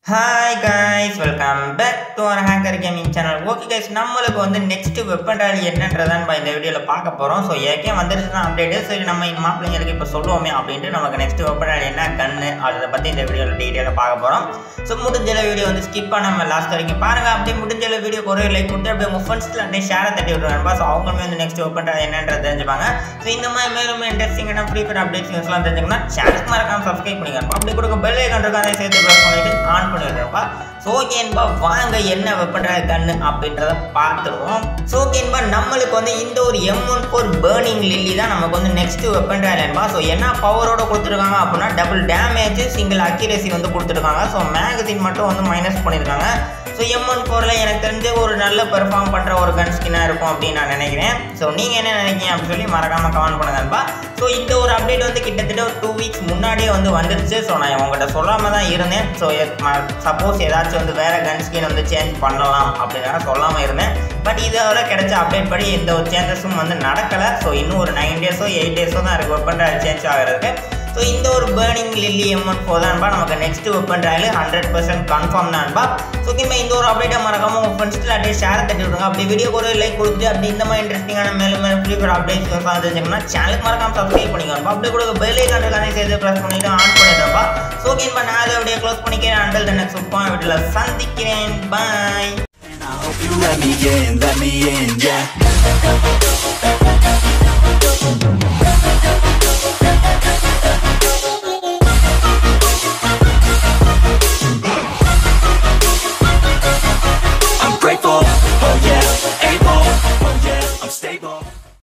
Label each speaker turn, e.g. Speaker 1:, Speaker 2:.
Speaker 1: Hi guys welcome back to our hacker gaming channel okay guys நம்மளுக்கு வந்து next weapon ராலி என்னன்றதான் நம்ம இந்த வீடியோவில் பார்க்க போகிறோம் ஸோ ஏற்கனவே வந்துருச்சுன்னா அப்டேட்டு சரி நம்ம இந்த மாப்பிள்ளைங்களுக்கு இப்போ சொல்லுவோமே அப்படின்ட்டு நமக்கு நெக்ஸ்ட் வெப்பன் ராலி என்ன கண்ணு அதை பற்றி இந்த வீடியோவில் டீட்டெயிலாக பார்க்க போகிறோம் ஸோ முடிஞ்ச வீடியோ வந்து ஸ்கிப் பண்ணாமல் லாஸ்ட் வரைக்கும் பாருங்கள் அப்படியே முடிஞ்ச வீடியோ ஒரே லைக் கொடுத்து அப்படியே உங்கள் ஃப்ரெண்ட்ஸில் அப்படியே ஷேரை தட்டி விட்டுருவாங்க ஸோ அவங்களுமே வந்து நெக்ஸ்ட் வெப்பன் ராலி என்னன்றது தெரிஞ்சுப்பாங்க ஸோ இந்த மாதிரி மேலும் இன்ட்ரெஸ்டிங்கான ஃப்ரீ ஃபயர் அப்டேட்ஸ்லாம் தெரிஞ்சுக்கணும்னா சேனலுக்கு மறக்காம சப்ஸ்கிரைப் பண்ணிக்கணும் அப்படி கொடுக்க பெல் ஐக்கான் இருக்கும் அதை சேர்த்து ப்ரெஸ் பண்ணிட்டு ஆன் பண்ணி விடுறப்பா சோகேன்பா வாங்க என்ன வெப்பன்ற கண்ணு அப்படின்றத பார்த்துருவோம் சோகேன்பா நம்மளுக்கு வந்து இந்த ஒரு M one four burning lily தான் நமக்கு வந்து நெக்ஸ்ட் வெப்பன் ராயன்பா ஸோ என்ன பவரோட கொடுத்துருக்காங்க அப்படின்னா டபுள் டேமேஜ் சிங்கிள் அக்யூரேசி வந்து கொடுத்துருக்காங்க ஸோ மேகசின் மட்டும் வந்து மைனஸ் பண்ணியிருக்காங்க ஸோ எம் ஒன் ஃபோரில் எனக்கு தெரிஞ்சு ஒரு நல்ல பெர்ஃபார்ம் பண்ணுற ஒரு கன் ஸ்கின்னாக இருக்கும் அப்படின்னு நான் நினைக்கிறேன் ஸோ நீங்கள் என்ன நினைக்கிறீங்க அப்படின்னு சொல்லி மறக்காமல் கமெண்ட் பண்ணுங்கப்பா ஸோ இந்த ஒரு அப்டேட் வந்து கிட்டத்தட்ட ஒரு டூ வீக்ஸ் முன்னாடியே வந்து வந்துருச்சு ஸோ நான் உங்கள்கிட்ட சொல்லாமல் தான் இருந்தேன் ஸோ சப்போஸ் ஏதாச்சும் வந்து வேறு கன் ஸ்கின் வந்து சேஞ்ச் பண்ணலாம் அப்படின்னு சொல்லாமல் இருந்தேன் பட் இதோட கிடைச்ச அப்டேட் படி எந்த ஒரு சேஞ்சஸும் வந்து நடக்கலை ஸோ இன்னும் ஒரு நைன் டேஸோ எயிட் டேஸோ தான் இருக்குது வெப்பன் சேஞ்ச் ஆகிறதுக்கு ஸோ இந்த ஒரு பேர்னிங் லில்லி எம்என் ஃபோர் தான்பா நமக்கு next weapon royal hundred percent confirm தான்பா ஸோ இப்போ இந்த ஒரு அப்டேட்டை மறக்காம உங்கள் ஃப்ரெண்ட்ஸில் அப்படியே ஷேர் தட்டி விடுங்க அப்படி வீடியோ ஒரு லைக் கொடுத்து அப்படி இந்த மாதிரி இன்ட்ரெஸ்டிங்கான மேலும் மேலும் ஃப்ரீ ஃபயர் அப்டேட்ஸ் தெரிஞ்சுக்கணும்னா சேனலுக்கு மறக்காம சப்ஸ்கிரைப் பண்ணிக்கோங்க அப்படியே கூட பெல் ஐக்கான் இருக்கானே சேர்த்து ப்ரெஸ் பண்ணிட்டு ஆன் பண்ணிடுறப்பா ஸோ ஓகேன்பா நான் அதை அப்படியே க்ளோஸ் பண்ணிக்கிறேன் அண்டல் த நெக்ஸ்ட் பாயிண்ட் வீட்டில் சந்திக்கிறேன் பாய்
Speaker 2: I hope you let me in, let me in, yeah.